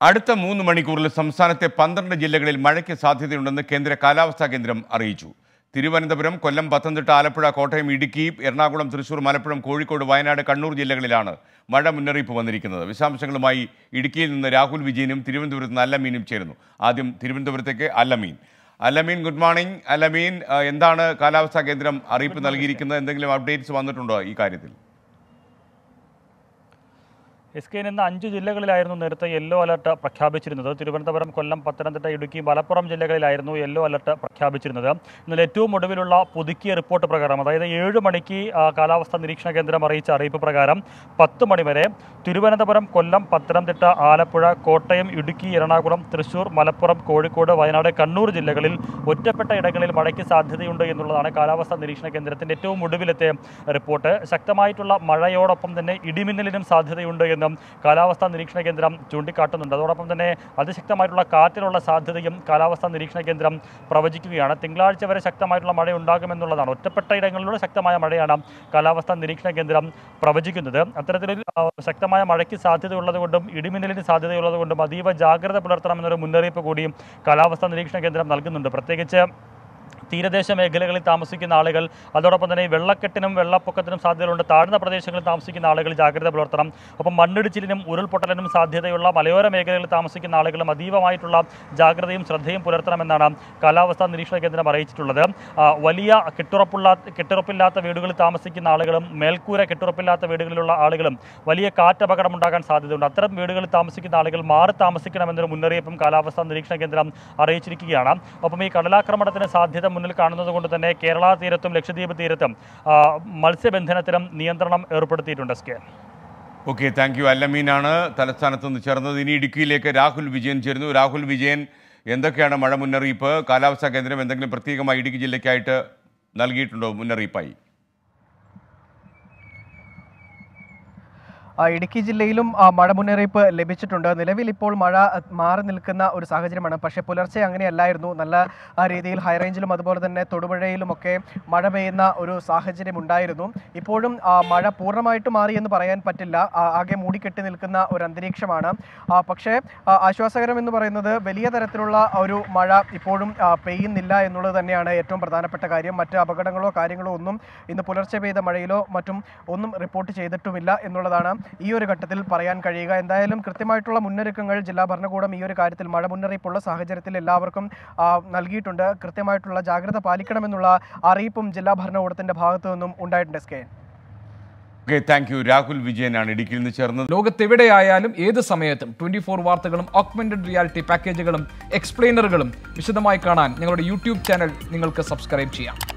അടുത്ത മൂന്ന് മണിക്കൂറിൽ സംസ്ഥാനത്തെ പന്ത്രണ്ട് ജില്ലകളിൽ മഴയ്ക്ക് സാധ്യതയുണ്ടെന്ന് കേന്ദ്ര കാലാവസ്ഥാ കേന്ദ്രം അറിയിച്ചു തിരുവനന്തപുരം കൊല്ലം പത്തനംതിട്ട ആലപ്പുഴ കോട്ടയം ഇടുക്കി എറണാകുളം തൃശൂർ മലപ്പുറം കോഴിക്കോട് വയനാട് കണ്ണൂർ ജില്ലകളിലാണ് മഴ മുന്നറിയിപ്പ് വന്നിരിക്കുന്നത് വിശദാംശങ്ങളുമായി ഇടുക്കിയിൽ നിന്ന് രാഹുൽ വിജയനും തിരുവനന്തപുരത്ത് നിന്ന് അല്ലമീനും ചേരുന്നു ആദ്യം തിരുവനന്തപുരത്തേക്ക് അല്ലമീൻ അല്ലമീൻ ഗുഡ് മോർണിംഗ് അല്ലമീൻ ആ, എന്താണ് കാലാവസ്ഥാ കേന്ദ്രം അറിയിപ്പ് നൽകിയിരിക്കുന്നത് എന്തെങ്കിലും അപ്ഡേറ്റ്സ് വന്നിട്ടുണ്ടോ ഈ കാര്യത്തിൽ എസ് കെ ഇന്ന് അഞ്ച് ജില്ലകളിലായിരുന്നു നേരത്തെ യെല്ലോ അലർട്ട് പ്രഖ്യാപിച്ചിരുന്നത് തിരുവനന്തപുരം കൊല്ലം പത്തനംതിട്ട ഇടുക്കി മലപ്പുറം ജില്ലകളിലായിരുന്നു യെല്ലോ അലർട്ട് പ്രഖ്യാപിച്ചിരുന്നത് ഇന്നലെ ഏറ്റവും ഒടുവിലുള്ള പുതുക്കിയ റിപ്പോർട്ട് പ്രകാരം അതായത് ഏഴ് മണിക്ക് ആ, കാലാവസ്ഥാ നിരീക്ഷണ കേന്ദ്രം അറിയിച്ച അറിയിപ്പ് പ്രകാരം പത്ത് മണി വരെ തിരുവനന്തപുരം കൊല്ലം പത്തനംതിട്ട ആലപ്പുഴ കോട്ടയം ഇടുക്കി എറണാകുളം തൃശൂർ മലപ്പുറം കോഴിക്കോട് വയനാട് കണ്ണൂർ ജില്ലകളിൽ ഒറ്റപ്പെട്ട ഇടങ്ങളിൽ മഴയ്ക്ക് സാധ്യതയുണ്ട് എന്നുള്ളതാണ് കാലാവസ്ഥാ നിരീക്ഷണ കേന്ദ്രത്തിന്റെ ഏറ്റവും ഒടുവിലത്തെ റിപ്പോർട്ട് ശക്തമായിട്ടുള്ള മഴയോടൊപ്പം തന്നെ ഇടിമിന്നലിനും സാധ്യതയുണ്ട് എന്നും കാലാവസ്ഥാ നിരീക്ഷണ കേന്ദ്രം ചൂണ്ടിക്കാട്ടുന്നുണ്ട് അതോടൊപ്പം തന്നെ അതിശക്തമായിട്ടുള്ള കാറ്റിനുള്ള സാധ്യതയും കാലാവസ്ഥാ നിരീക്ഷണ കേന്ദ്രം പ്രവചിക്കുകയാണ് തിങ്കളാഴ്ച വരെ ശക്തമായിട്ടുള്ള മഴ ഉണ്ടാകുമെന്നുള്ളതാണ് ഒറ്റപ്പെട്ട ഇടങ്ങളിലൂടെ ശക്തമായ മഴയാണ് കാലാവസ്ഥാ നിരീക്ഷണ കേന്ദ്രം പ്രവചിക്കുന്നത് അത്തരത്തിൽ ആ, ശക്തമായ മഴയ്ക്ക് സാധ്യതയുള്ളതുകൊണ്ടും ഇടിമിന്നലിന് സാധ്യതയുള്ളതുകൊണ്ടും അതീവ ജാഗ്രത പുലർത്തണമെന്നൊരു മുന്നറിയിപ്പ് കൂടിയും കാലാവസ്ഥാ നിരീക്ഷണ കേന്ദ്രം നൽകുന്നുണ്ട് പ്രത്യേകിച്ച് തീരദേശ മേഖലകളിൽ താമസിക്കുന്ന ആളുകൾ അതോടൊപ്പം തന്നെ ഈ വെള്ളക്കെട്ടിനും വെള്ളപ്പൊക്കത്തിനും സാധ്യതയുണ്ട് താഴ്ന്ന പ്രദേശങ്ങളിൽ താമസിക്കുന്ന ആളുകൾ ജാഗ്രത പുലർത്തണം ഒപ്പം മണ്ണിടിച്ചിലിനും ഉരുൾപൊട്ടലിനും സാധ്യതയുള്ള മലയോര മേഖലകളിൽ താമസിക്കുന്ന ആളുകളും അതീവമായിട്ടുള്ള ജാഗ്രതയും ശ്രദ്ധയും പുലർത്തണമെന്നാണ് കാലാവസ്ഥാ നിരീക്ഷണ കേന്ദ്രം അറിയിച്ചിട്ടുള്ളത് ആ, വലിയ കെട്ടുറപ്പുള്ള കെട്ടുറപ്പില്ലാത്ത വീടുകളിൽ താമസിക്കുന്ന ആളുകളും മേൽക്കൂര കെട്ടുറപ്പില്ലാത്ത വീടുകളിലുള്ള ആളുകളും വലിയ കാറ്റപകടം ഉണ്ടാകാൻ സാധ്യതയുണ്ട് അത്തരം വീടുകളിൽ താമസിക്കുന്ന ആളുകൾ മാറി താമസിക്കണമെന്നൊരു മുന്നറിയിപ്പും കാലാവസ്ഥാ നിരീക്ഷണ കേന്ദ്രം അറിയിച്ചിരിക്കുകയാണ് ഒപ്പം ഈ കടലാക്രമണത്തിന് സാധ്യത മുന്നിൽ കാണുന്നത് കൊണ്ട് തന്നെ കേരള തീരത്തും ലക്ഷദ്വീപ് തീരത്തും ആ, മത്സ്യബന്ധനത്തിനും നിയന്ത്രണം ഏർപ്പെടുത്തിയിട്ടുണ്ട് S K okay thank you അല്ലമീനാണ് തലസ്ഥാനത്ത് നിന്ന് ചേർന്നത് ഇനി ഇടുക്കിയിലേക്ക് രാഹുൽ വിജയൻ ചേരുന്നു രാഹുൽ വിജയൻ എന്തൊക്കെയാണ് മഴ മുന്നറിയിപ്പ് കാലാവസ്ഥാ കേന്ദ്രം എന്തെങ്കിലും പ്രത്യേകമായി ഇടുക്കി ജില്ലയ്ക്കായിട്ട് നൽകിയിട്ടുണ്ടോ മുന്നറിയിപ്പായി ആ, ഇടുക്കി ജില്ലയിലും ആ, മഴ മുന്നറിയിപ്പ് ലഭിച്ചിട്ടുണ്ട് നിലവിൽ ഇപ്പോൾ മഴ ആ, മാറി നിൽക്കുന്ന ഒരു സാഹചര്യമാണ് പക്ഷേ പുലർച്ചെ അങ്ങനെയല്ലായിരുന്നു നല്ല ആ, രീതിയിൽ ഹൈറേഞ്ചിലും അതുപോലെ തന്നെ തൊടുപുഴയിലുമൊക്കെ മഴ പെയ്യുന്ന ഒരു സാഹചര്യം ഉണ്ടായിരുന്നു ഇപ്പോഴും ആ, മഴ പൂർണ്ണമായിട്ട് മാറി എന്ന് പറയാൻ പറ്റില്ല ആ, ആകെ മൂടിക്കെട്ടി നിൽക്കുന്ന ഒരു അന്തരീക്ഷമാണ് ആ, പക്ഷേ ആ, ആശ്വാസകരം എന്ന് പറയുന്നത് വലിയ തരത്തിലുള്ള ഒരു മഴ ഇപ്പോഴും ആ, പെയ്യുന്നില്ല എന്നുള്ളത് തന്നെയാണ് ഏറ്റവും പ്രധാനപ്പെട്ട കാര്യം മറ്റ് അപകടങ്ങളോ കാര്യങ്ങളോ ഒന്നും ഇന്ന് പുലർച്ചെ പെയ്ത മഴയിലോ മറ്റും ഒന്നും റിപ്പോർട്ട് ചെയ്തിട്ടുമില്ല എന്നുള്ളതാണ് ഈ ഒരു ഘട്ടത്തിൽ പറയാൻ കഴിയുക എന്തായാലും കൃത്യമായിട്ടുള്ള മുന്നൊരുക്കങ്ങൾ ജില്ലാ ഭരണകൂടം ഈ ഒരു കാര്യത്തിൽ മഴ മുന്നറിയിപ്പുള്ള സാഹചര്യത്തിൽ എല്ലാവർക്കും ആ, നൽകിയിട്ടുണ്ട് കൃത്യമായിട്ടുള്ള ജാഗ്രത പാലിക്കണമെന്നുള്ള അറിയിപ്പും ജില്ലാ ഭരണകൂടത്തിന്റെ ഭാഗത്തു നിന്നും ഉണ്ടായിട്ടുണ്ട് S K okay thank you Rahul വിജയനാണ് ഇടുക്കിയിൽ നിന്ന് ചേർന്നത് ലോകത്തെവിടെയായാലും ഏത് സമയത്തും ട്വന്റി ഫോർ വാർത്തകളും ഓഗ്മെന്റഡ് റിയാലിറ്റി പാക്കേജുകളും എക്സ്പ്ലെയിനറുകളും വിശദമായി കാണാൻ ഞങ്ങളുടെ യൂട്യൂബ് ചാനൽ നിങ്ങൾക്ക് സബ്സ്ക്രൈബ് ചെയ്യാം